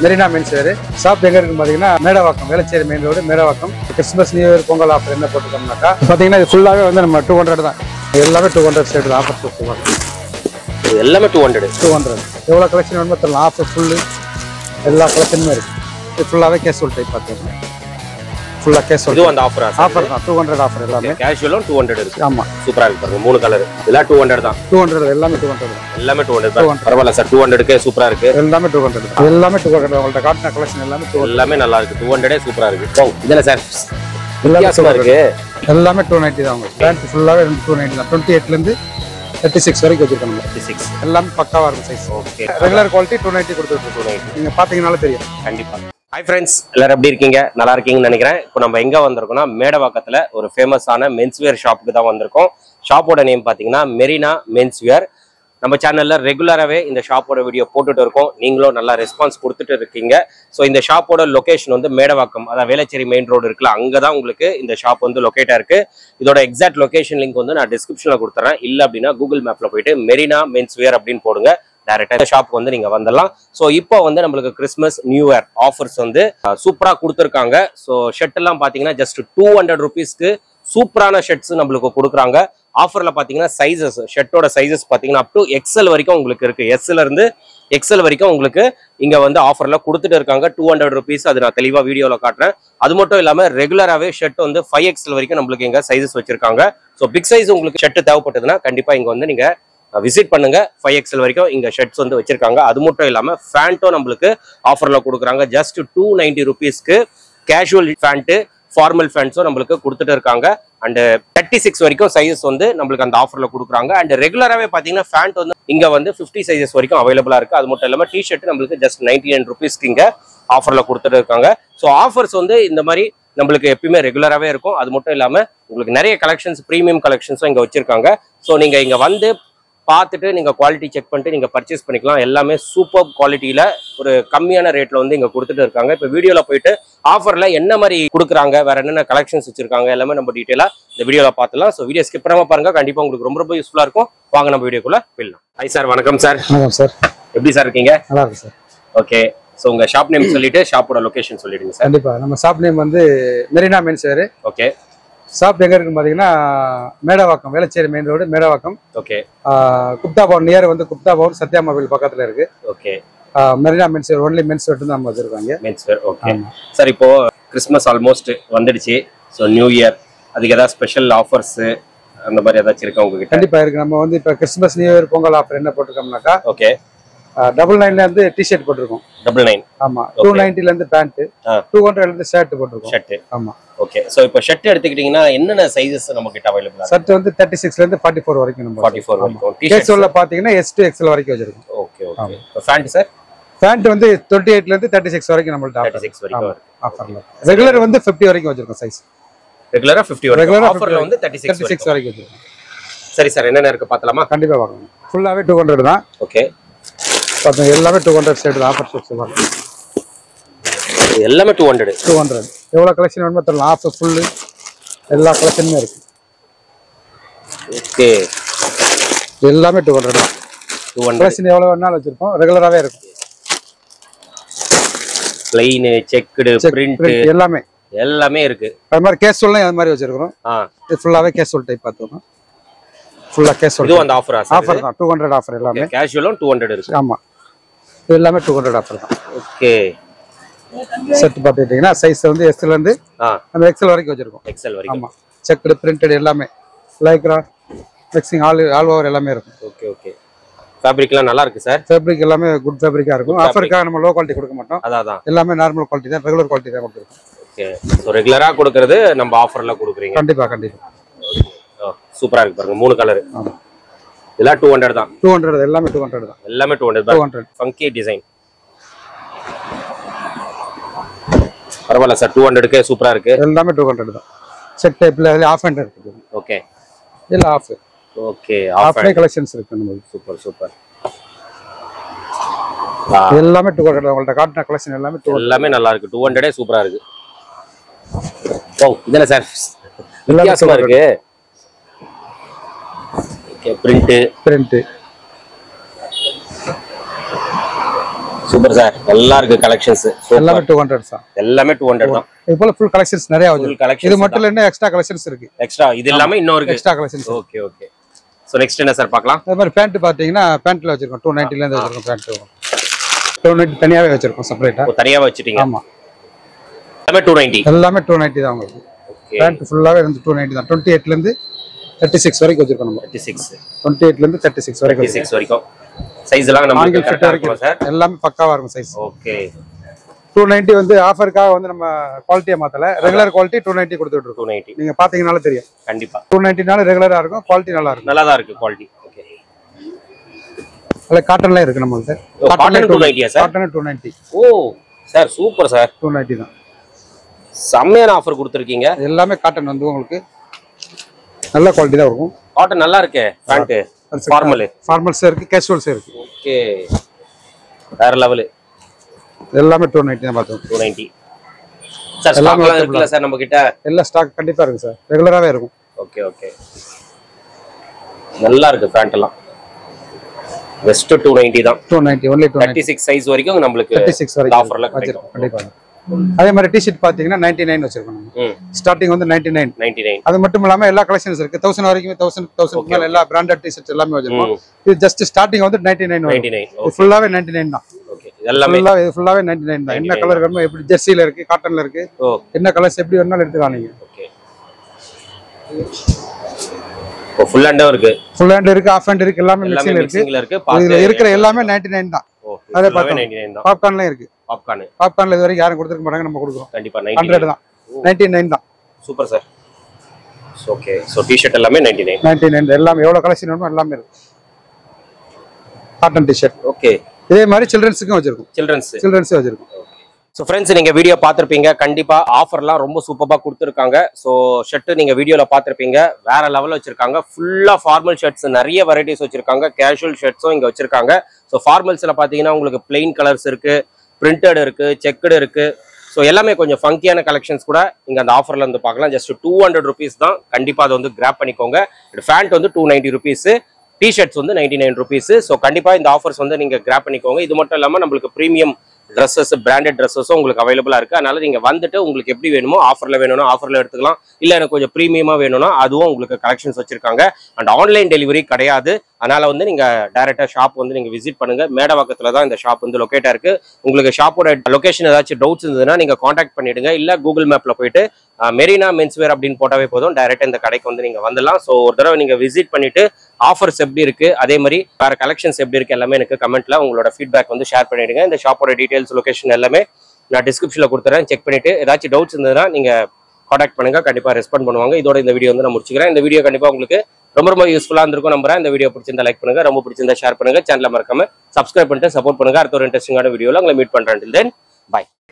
Marina men's வேறு shop எங்கே இருக்குன்னு பார்த்தீங்கன்னா Medavakkam Velachery main road Medavakkam Christmas new year Pongal offer என்ன போட்டுருக்கோம்னாக்கா பார்த்தீங்கன்னா இது ஃபுல்லாகவே வந்து நம்ம டூ ஹண்ட்ரட் தான் இது எல்லாமே டூ ஹண்ட்ரட் சைடு தான் ஆஃபர் போட்டுருவாங்க இது எல்லாமே டூ ஹண்ட்ரட் டூ ஹண்ட்ரட் எவ்வளோ கலெக்ஷன் வேணுமோ தரலாம் ஆஃபர் ஃபுல்லு எல்லா கலெக்ஷனுமே இருக்குது இது ஃபுல்லாகவே கேஷுவல் டைப் பார்த்தீங்கன்னா ஃபுல்லாக கேஷுவல் இதுவும் அந்த ஆஃபர் ஆஃபர் தான் டூ ஹண்ட்ரட் ஆஃபர் எல்லாமே கேஷுவலும் டூ ஹண்ட்ரட் இருக்கு ஆமாம் சூப்பரா இருக்கு பாருங்க மூணு கலர் இதெல்லாம் டூ ஹண்ட்ரட் தான் டூ ஹண்ட்ரட் எல்லாமே டூ ஹண்ட்ரட் தான் எல்லாமே டூ ஹண்ட்ரட் பரவாயில்ல சார் டூ ஹண்ட்ரட்க்கு சூப்பரா இருக்கு எல்லாமே டூ ஹண்ட்ரட் தான் எல்லாமே டூ ஹண்ட்ரட் உங்கள்ட்ட காட்டின கலெக்ஷன் எல்லாமே டூ எல்லாமே நல்லா இருக்கு டூ ஹண்ட்ரடே சூப்பரா இருக்கு ஓ இதுல சார் எல்லாமே வித்தியாசமா இருக்கு எல்லாமே டூ நைன்ட்டி தான் உங்களுக்கு பேண்ட் ஃபுல்லாகவே ரெண்டு டூ நைன்ட்டி தான் டுவெண்ட்டி எயிட்லேருந்து தேர்ட்டி சிக்ஸ் வரைக்கும் வச்சிருக்காங்க சிக்ஸ் எல்லாமே பக்காவாக இருக்கும் size okay regular quality two ninety கொடுத்துருக்கோம் நீங்கள் பார்த்தீங்கனாலும் தெரியும் கண்டிப்பா ஹாய் ஃப்ரெண்ட்ஸ் எல்லாரும் எப்படி இருக்கீங்க நல்லா இருக்கீங்கன்னு நினைக்கிறேன் இப்போ நம்ம எங்க வந்திருக்கோம்னா மேடவாக்கத்துல ஒரு ஃபேமஸான மென்ஸ்வேர் ஷாப்புக்கு தான் வந்திருக்கோம் ஷாப்போட நேம் பாத்தீங்கன்னா மெரினா மென்ஸ்வேர் நம்ம சேனல்ல ரெகுலராகவே இந்த ஷாப்போட வீடியோ போட்டுட்டு இருக்கோம் நீங்களும் நல்லா ரெஸ்பான்ஸ் கொடுத்துட்டு இருக்கீங்க ஸோ இந்த ஷாப்போட லொகேஷன் வந்து மேடவாக்கம் அதாவது வேளச்சேரி மெயின் ரோடு இருக்குல்ல அங்கே தான் உங்களுக்கு இந்த ஷாப் வந்து லொக்கேட் இருக்கு இதோட எக்ஸாக்ட் லொகேஷன் லிங்க் வந்து நான் டிஸ்கிரிப்ஷனில் கொடுத்துறேன் இல்லை அப்படின்னா கூகுள் மேப்ல போயிட்டு மெரினா மென்ஸ்வேர் அப்படின்னு போடுங்க டேரக்டா இந்த ஷாப் வந்து நீங்க வந்துடலாம் ஸோ இப்போ வந்து நம்மளுக்கு கிறிஸ்மஸ் நியூ இயர் ஆஃபர்ஸ் வந்து சூப்பரா கொடுத்துருக்காங்க ஸோ ஷர்ட் எல்லாம் பாத்தீங்கன்னா ஜஸ்ட் டூ ஹண்ட்ரட் ருபீஸ்க்கு சூப்பரான ஷர்ட்ஸ் நம்மளுக்கு கொடுக்குறாங்க ஆஃபர்ல பாத்தீங்கன்னா சைசஸ் ஷர்ட்டோட சைசஸ் பாத்தீங்கன்னா அப் டு எக்ஸல் வரைக்கும் உங்களுக்கு இருக்கு எஸ்ல இருந்து எக்ஸல் வரைக்கும் உங்களுக்கு இங்க வந்து ஆஃபர்ல கொடுத்துட்டு இருக்காங்க டூ ஹண்ட்ரட் ருபீஸ் அது நான் தெளிவா வீடியோல காட்டுறேன் அது மட்டும் இல்லாம ரெகுலராகவே ஷர்ட் வந்து ஃபைவ் எக்ஸல் வரைக்கும் நம்மளுக்கு இங்க சைசஸ் வச்சிருக்காங்க ஸோ பிக் சைஸ் உங்களுக்கு ஷர்ட் தேவைப்பட்டதுன்னா கண்டிப்பா இங்க வந்து நீங்க விசிட் பண்ணுங்க ஃபைவ் எக்ஸல் வரைக்கும் இங்க ஷர்ட்ஸ் வந்து வச்சிருக்காங்க அது மட்டும் இல்லாம ஃபேண்ட்டும் நம்மளுக்கு ஆஃபர்ல கொடுக்குறாங்க ஜஸ்ட் டூ நைன்டி ருபீஸ்க்கு கேஷுவல் ஃபேண்ட்டு ஃபார்மல் ஃபேண்ட்ஸும் நம்மளுக்கு கொடுத்துட்டு இருக்காங்க அண்ட் தேர்ட்டி சிக்ஸ் வரைக்கும் சைஸஸ் வந்து நம்மளுக்கு அந்த ஆஃபர்ல கொடுக்குறாங்க அண்ட் ரெகுலராகவே பார்த்தீங்கன்னா ஃபேண்ட் வந்து இங்க வந்து ஃபிஃப்டி சைஸஸ் வரைக்கும் அவைலபிளா இருக்கு அது மட்டும் இல்லாம டிஷர்ட் நம்மளுக்கு ஜஸ்ட் நைன்டி நைன் ருபீஸ்க்கு இங்க ஆஃபர்ல கொடுத்துட்டு இருக்காங்க ஸோ ஆஃபர்ஸ் வந்து இந்த மாதிரி நம்மளுக்கு எப்பயுமே ரெகுலராகவே இருக்கும் அது மட்டும் இல்லாம உங்களுக்கு நிறைய கலெக்ஷன்ஸ் ப்ரீமியம் கலெக்ஷன்ஸும் இங்க வச்சிருக்காங்க ஸோ நீங்க இங்க வந்து பார்த்துட்டு நீங்க குவாலிட்டி செக் பண்ணிட்டு நீங்க பர்ச்சேஸ் பண்ணிக்கலாம் எல்லாமே சூப்பர் குவாலிட்டியில ஒரு கம்மியான ரேட்ல வந்து இங்க கொடுத்துட்டு இருக்காங்க இப்போ வீடியோல போயிட்டு ஆஃபர்ல என்ன மாதிரி கொடுக்குறாங்க வேற என்னென்ன கலெக்ஷன்ஸ் வச்சிருக்காங்க எல்லாமே நம்ம டீட்டெயிலா இந்த வீடியோல பார்த்துலாம் ஸோ வீடியோ ஸ்கிப் பண்ணாம பாருங்க கண்டிப்பா உங்களுக்கு ரொம்ப ரொம்ப யூஸ்ஃபுல்லா இருக்கும் வாங்க நம்ம வீடியோக்குள்ள போயிடலாம் ஹாய் சார் வணக்கம் சார் வணக்கம் சார் எப்படி சார் இருக்கீங்க நல்லா இருக்கு சார் ஓகே ஸோ உங்க ஷாப் நேம் சொல்லிட்டு ஷாப்போட லொகேஷன் சொல்லிடுங்க சார் கண்டிப்பாக நம்ம ஷாப் நேம் வந்து Marina men's wear okay shop எங்கே இருக்குன்னு பார்த்தீங்கன்னா Medavakkam Velachery main road Medavakkam okay ஆஹ் குப்தா பவன் நியர் வந்து குப்தா பவன் சத்யா மொபைல் பக்கத்தில் இருக்கு ஓகே ஆஹ் Marina men's wear only men's wear தான் நம்ம வச்சிருக்காங்க மென்ஸ் வேர் ஓகே ஆமா. சார் இப்போ கிறிஸ்மஸ் ஆல்மோஸ்ட் வந்துடுச்சு ஸோ நியூ இயர் அதுக்கு ஏதாவது ஸ்பெஷல் ஆஃபர்ஸ் அந்த மாதிரி ஏதாச்சும் இருக்கா உங்ககிட்ட கண்டிப்பா இருக்கு நம்ம வந்து இப்போ Christmas new year Pongal offer என்ன போட்டிருக்கோம்னாக்கா ஓகே டபுள் நைன்ல இருந்து டிஷர்ட் போட்டிருக்கோம் டபுள் நைன் ஆமா டூ நைன்டில இருந்து பேண்ட் ஆ. டூ ஹண்ட்ரட்ல இருந்து ஷர்ட் போட்டிருக்கோம் ஷர்ட் ஆமா ஓகே ஸோ இப்போ ஷர்ட் எடுத்துக்கிட்டிங்கன்னா என்னென்ன சைஸஸ் நம்ம கிட்ட அவைலபிளா ஷர்ட் வந்து தேர்ட்டி சிக்ஸ்ல இருந்து ஃபார்ட்டி ஃபோர் வரைக்கும் நம்ம ஃபார்ட்டி ஃபோர் வரைக்கும் டிஷர்ட் கேஸ்வல்ல பாத்தீங்கன்னா எஸ் டு எக்ஸ்எல் வரைக்கும் வச்சிருக்கோம் ஓகே ஓகே இப்போ ஃபேண்ட் சார் பேண்ட் வந்து டுவெண்ட்டி எயிட்ல இருந்து தேர்ட்டி சிக்ஸ் வரைக்கும் நம்மள்ட்ட தேர்ட்டி சிக்ஸ் வரைக்கும் வரும் ஆஃபர்ல ரெகுலர் வந்து ஃபிஃப்டி வரைக்கும் வச்சிருக்கோம் சைஸ் ரெகுலரா ஃபிஃப்டி வரைக்கும் ரெகுலரா ஆஃபர்ல வந்து தேர்ட்டி சிக்ஸ் தேர்ட்டி சிக்ஸ் வரைக்கும் வச்சிருக்கோம் சரி சார் என்னென்ன இருக்கு பார்த்தலாமா கண்டிப்பா பார்க்கணும் ஃபுல்லாவே டூ ஹண்ட்ரட் தான் ஓகே பார்த்தோம் எல்லாமே டூ ஹண்ட்ரட் சைடு தான் ஆஃபர் ஷர்ட்ஸ் தான் எல்லாமே டூ ஹண்ட்ரட் டூ ஹண்ட்ரட் எவ்வளோ கலெக்ஷன் வேணுமோ தரலாம் ஆஃபர் ஃபுல்லு எல்லா கலெக்ஷனுமே இருக்கு ஓகே எல்லாமே டூ ஹண்ட்ரட் தான் டூ ஹண்ட்ரட் கலெக்ஷன் எவ்வளோ வேணாலும் வச்சிருக்கோம் ரெகுலராகவே இருக்கும் பிளைனு செக்குடு பிரிண்ட் Print எல்லாமே எல்லாமே இருக்கு அது மாதிரி கேஸ்வல்லாம் அது மாதிரி வச்சிருக்கிறோம் ஆ இது ஃபுல்லாகவே கேஸ்வல் டைப் பார்த்துக்கோங்க ஃபுல்லாக கேஸ்வல் இதுவும் அந்த ஆஃபரா சார் ஆஃபர் தான் டூ ஹண்ட்ரட் ஆஃபர் எல்லாமே கேஷுவலும் டூ ஹண்ட்ரட் இருக்கு ஆமாம் இது எல்லாமே டூ ஹண்ட்ரட் ஆஃபர் தான் ஓகே செட் பார்த்துக்கிட்டிங்கன்னா சைஸ் வந்து எஸ்லேருந்து ஆ அந்த எக்ஸல் வரைக்கும் வச்சிருக்கோம் எக்ஸல் வரைக்கும் ஆமாம் செக்குடு பிரிண்டட் எல்லாமே Lycra mixing all all over எல்லாமே இருக்கும் ஓகே ஓகே ஃபேப்ரிக்லாம் நல்லா இருக்கு சார் ஃபேப்ரிக் எல்லாமே குட் ஃபேப்ரிக்காக இருக்கும் ஆஃபருக்காக நம்ம லோ குவாலிட்டி கொடுக்க மாட்டோம் அதான் அதான் எல்லாமே நார்மல் குவாலிட்டி தான் ரெகுலர் குவாலிட்டி தான் கொடுத்துருக்கோம் ஓகே ஸோ ரெகுலரா கொடுக்கறது நம்ம ஆஃபர்ல கொடுக்குறீங்க கண்டிப்பாக கண்டிப்பாக சூப்பரா இருக்கு பாருங்க மூணு கலர் ஆமாம் இதெல்லாம் டூ ஹண்ட்ரட் தான் டூ ஹண்ட்ரட் எல்லாமே டூ ஹண்ட்ரட் தான் எல்லாமே two hundred two hundred funky design பரவாயில்ல சார் டூ ஹண்ட்ரடுக்கு சூப்பரா இருக்கு எல்லாமே டூ ஹண்ட்ரட் தான் செட் டைப்பில் அதில் ஆஃப் ஹண்ட்ரட் இருக்குது ஓகே இல்லை half okay half day collections இருக்கு நம்ம சூப்பர் சூப்பர் எல்லாமே டூ ஹண்ட்ரட் உங்கள்ட்ட காட்டின கலெக்ஷன் எல்லாமே டூ எல்லாமே நல்லா இருக்கு டூ ஹண்ட்ரடே சூப்பரா இருக்கு ஓ இதுல சார் எல்லாமே வித்தியாசமா இருக்கு okay print print super sir நல்லா இருக்கு கலெக்ஷன்ஸ் எல்லாமே டூ ஹண்ட்ரட் தான் எல்லாமே டூ ஹண்ட்ரட் தான் இது போல ஃபுல் கலெக்ஷன்ஸ் நிறைய வருது ஃபுல் கலெக்ஷன் இது மட்டும் இல்ல எக்ஸ்ட்ரா கலெக்ஷன்ஸ் இருக்கு எக்ஸ்ட்ரா இது எல்லாமே இன்னும் இருக்கு extra collections okay okay so next என்ன சார் பார்க்கலாம் அதே மாதிரி பேண்ட் பாத்தீங்கன்னா பேண்ட்ல வச்சிருக்கோம் டூ நைன்ட்டில இருந்து வச்சிருக்கோம் பேண்ட் டூ நைன்ட்டி தனியாவே வச்சிருக்கோம் செப்பரேட்டா ஓ, தனியாவே வச்சுட்டீங்க ஆமா எல்லாமே டூ நைன்டி எல்லாமே டூ நைன்ட்டி தான் உங்களுக்கு ஓகே பேண்ட் ஃபுல்லாவே வந்து டூ நைன்ட்டி தான் டுவெண்ட்டி எயிட்ல இருந்து தேர்ட்டி சிக்ஸ் வரைக்கும் வச்சிருக்கோம் நம்ம தேர்ட்டி சிக்ஸ் டுவெண்ட்டி எயிட்ல இருந்து தேர்ட்டி சிக்ஸ் வரைக்கும் தேர்ட்டி சிக்ஸ் வரைக்கும் சைஸ் எல்லாம் நமக்கு ஆங்கிள் ஃபிட் கரெக்டாக வரைக்கும் இருக்குமா சார் எல்லாமே பக்காவா இருக்கும் சைஸ் ஓகே டூ நைன்ட்டி வந்து ஆஃபருக்காக வந்து நம்ம குவாலிட்டியை மாத்தல ரெகுலர் குவாலிட்டி டூ நைன்ட்டி கொடுத்துட்டு இருக்கோம் டூ நைன்டி நீங்க பாத்தீங்கனாலே தெரியும் கண்டிப்பா டூ நைன்ட்டினால ரெகுலரா இருக்கும் குவாலிட்டி நல்லா இருக்கும் நல்லா தான் இருக்கு குவாலிட்டி ஓகே அதுல காட்டன்ல இருக்கு நம்மளுக்கு காட்டன் டூ நைன்டியா சார் காட்டன் டூ நைன்ட்டி ஓ sir super sir two ninety தான் செம்மையான ஆஃபர் கொடுத்துருக்கீங்க எல்லாமே காட்டன் வந்து உங்களுக்கு நல்ல குவாலிட்டி தான் இருக்கும் காட்டன் நல்லா இருக்கே பேண்ட் ஃபார்மலு ஃபார்மல்ஸ் இருக்கு கேஷுவல்ஸ் இருக்கு ஓகே வேற லெவலு எல்லாமே டூ நைன்ட்டி தான் பார்த்தோம் டூ நைன்டி சார் எல்லாமே ஸ்டாக்லாம் இருக்குல்ல சார் நம்ம கிட்ட எல்லா ஸ்டாக் கண்டிப்பா இருக்கு சார் ரெகுலராகவே இருக்கும் ஓகே ஓகே நல்லா இருக்கு பேண்ட் எல்லாம் வெஸ்ட் டூ நைன்டி தான் two ninety only to thirty six size வரைக்கும் நம்மளுக்கு தேர்ட்டி சிக்ஸ் இந்த வரைக்கும் ஆஃபர்ல வச்சிருக்கோம் கண்டிப்பா அதே மாதிரி டிஷர்ட் பாத்தீங்கன்னா நைன்டி நைன் வச்சிருக்கோம் நம்ம ம் ஸ்டார்டிங் வந்து நைன்டி நைன் நைன்டி நைன் அது மட்டும் இல்லாம எல்லா கலெக்ஷன்ஸ் இருக்கு தௌசண்ட் வரைக்கும் தௌசண்ட் தௌசண்ட் மேல எல்லா பிராண்டட் டிஷர்ட் எல்லாமே வச்சிருக்கோம் ம் இது ஜஸ்ட் ஸ்டார்டிங் வந்து நைன்டி நைன் நைன்டி நைன் இது ஃபுல்லாவே நைன்டி நைன் தான் ஓகே எல்லாமே ஃபுல்லாவே இது ஃபுல்லாவே நைன்டி நைன் தான் என்ன கலர் வேணுமோ எப்படி ஜெர்சியில இருக்கு காட்டன்ல இருக்கு ஓ என்ன கலர்ஸ் எப்படி வேணாலும் எடுத்துக்கலாம் நீங்க ஓகே ஓ ஃபுல் ஹேண்டும் இருக்கு ஃபுல் ஹேண்ட் இருக்கு ஆஃப் ஹேண்ட் இருக்கு எல்லாமே எல்லாமே மிக்சிங் இருக்கு மிக்சிங்ல இருக்கு இதுல பார்த்து இருக்கிற எல்லாமே நைன்டி நைன் தான் ஓ அதே ஃபுல்லாவே பார்த்தோம். நைன்டி நைன் தான் பாப்கார்ன்லயும் இருக்கு பாப்கார்னு பாப்கார்ன்ல இது வரைக்கும் யாரும் கொடுத்துருக்க மாட்டாங்க நம்ம கொடுக்குறோம் கண்டிப்பா நைன்டி ஹண்ட்ரட் தான் நைன்டி நைன் தான் super sir okay so T shirt எல்லாமே நைன்டி நைன் நைன்டி நைன் எல்லாமே எவ்வளவு கலெக்ஷன் வேணுமோ எல்லாமே இருக்கு காட்டன் டிஷர்ட் ஓகே இதே மாதிரி சில்ட்ரன்ஸுக்கும் வச்சிருக்கோம் சில்ட்ரன்ஸ் சில்ட்ரன்ஸும் வச்சிருக்கோம் ஸோ ஃப்ரெண்ட்ஸ் நீங்க வீடியோ பார்த்துருப்பீங்க கண்டிப்பா ஆஃபர்லாம் ரொம்ப சூப்பராக கொடுத்துருக்காங்க ஸோ ஷர்ட் நீங்க வீடியோல பார்த்துருப்பீங்க வேற லெவலில் வச்சிருக்காங்க ஃபுல்லா ஃபார்மல் ஷர்ட்ஸ் நிறைய வெரைட்டிஸ் வச்சிருக்காங்க கேஷுவல் ஷர்ட்ஸும் இங்க வச்சிருக்காங்க ஸோ ஃபார்மல்ஸ்ல பாத்தீங்கன்னா உங்களுக்கு பிளெயின் கலர்ஸ் இருக்கு பிரிண்டட் இருக்கு செக்குடு இருக்கு ஸோ எல்லாமே கொஞ்சம் ஃபங்கியான கலெக்ஷன்ஸ் கூட இங்க அந்த ஆஃபர்ல இருந்து பார்க்கலாம் ஜஸ்ட் டூ ஹண்ட்ரட் ருபீஸ் தான் கண்டிப்பா அதை வந்து கிராப் பண்ணிக்கோங்க ஃபேண்ட் வந்து டூ நைன்டி ருபீஸ் டிஷர்ட்ஸ் வந்து நைன்டி நைன் ருபீஸ் ஸோ கண்டிப்பா இந்த ஆஃபர்ஸ் வந்து நீங்க கிராப் பண்ணிக்கோங்க இது மட்டும் இல்லாம நம்மளுக்கு ப்ரீமியம் ட்ரெஸ்ஸஸ் பிராண்டட் ட்ரெஸ்ஸஸும் உங்களுக்கு அவைலபிளா இருக்கு அதனால நீங்க வந்துட்டு உங்களுக்கு எப்படி வேணுமோ ஆஃபர்ல வேணும்னா ஆஃபர்ல எடுத்துக்கலாம் இல்ல எனக்கு கொஞ்சம் ப்ரீமியமா வேணும்னா அதுவும் உங்களுக்கு கலெக்ஷன்ஸ் வச்சிருக்காங்க அண்ட் ஆன்லைன் டெலிவரி கிடையாது அதனால வந்து நீங்க டைரக்டா ஷாப் வந்து நீங்க விசிட் பண்ணுங்க மேடவாக்கத்துல தான் இந்த ஷாப் வந்து லொக்கேட்டா இருக்கு உங்களுக்கு ஷாப்போட லொகேஷன் ஏதாச்சும் டவுட்ஸ் இருந்ததுன்னா நீங்க காண்டாக்ட் பண்ணிடுங்க இல்ல கூகுள் மேப்ல போயிட்டு மெரினா மென்ஸ்வேர் அப்படின்னு போட்டாவே போதும் டைரக்டா இந்த கடைக்கு வந்து நீங்க வந்துடலாம் ஸோ ஒரு தடவை நீங்க விசிட் பண்ணிட்டு ஆஃபர்ஸ் எப்படி இருக்கு அதே மாதிரி வேற கலெக்ஷன்ஸ் எப்படி இருக்கு எல்லாமே எனக்கு கமெண்ட்ல உங்களோட ஃபீட்பேக் வந்து ஷேர் பண்ணிடுங்க இந்த ஷாப்போட டீடைல்ஸ் லொகேஷன் எல்லாமே நான் டிஸ்கிரிப்ஷன்ல கொடுத்துறேன் செக் பண்ணிட்டு ஏதாச்சும் டவுட்ஸ் இருந்ததுன்னா நீங்க காண்டாக்ட் பண்ணுங்க கண்டிப்பா ரெஸ்பாண்ட் பண்ணுவாங்க இதோட இந்த வீடியோ வந்து நான் முடிச்சுக்கிறேன் இந்த வீடியோ கண்டிப்பா உங்களுக்கு ரொம்ப ரொம்ப யூஸ்ஃபுல்லா இருந்திருக்கும் நம்புறேன் இந்த வீடியோ பிடிச்சிருந்தா லைக் பண்ணுங்க ரொம்ப பிடிச்சிருந்தா ஷேர் பண்ணுங்க சேனலை மறக்காம சப்ஸ்கிரைப் பண்ணிட்டு சப்போர்ட் பண்ணுங்க அடுத்த ஒரு இன்ட்ரெஸ்டிங்கான வீடியோல உங்களை மீட் பண்றேன் தென் பை